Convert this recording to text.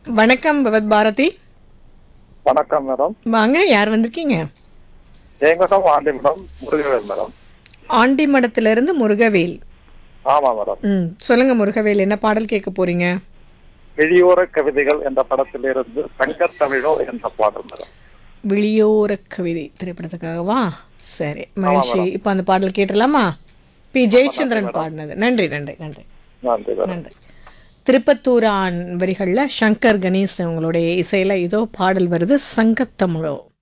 வணக்கம் பகவத் பாரதி வணக்கம் மேடம் வாங்க யார் வந்திருக்கீங்க எங்கடம் ஆண்டி மேடம் முருகவேல் மேடம் ஆண்டி மடத்திலிருந்து முருகவேல் ஆமா மேடம் ம் சொல்லுங்க முருகவேல் என்ன பாடல் கேட்க போறீங்க வெளியோர கவிதைகள் என்ற படத்திலிருந்து தங்கத்தமிழோ என்ற பாடல் மேடம் விழியோர கவிதை திரைப்படத்துக்காகவா சரி மகிழ்ச்சி இப்போ அந்த பாடல் கேட்டலாமா பி ஜெயச்சந்திரன் பாடினது நன்றி நன்றி நன்றி நன்றி மேடம் நன்றி திருப்பத்தூரான் வரிகளில் சங்கர் கணேஷ் உங்களுடைய இசையில் இதோ பாடல் வருது சங்கத்தமிழோ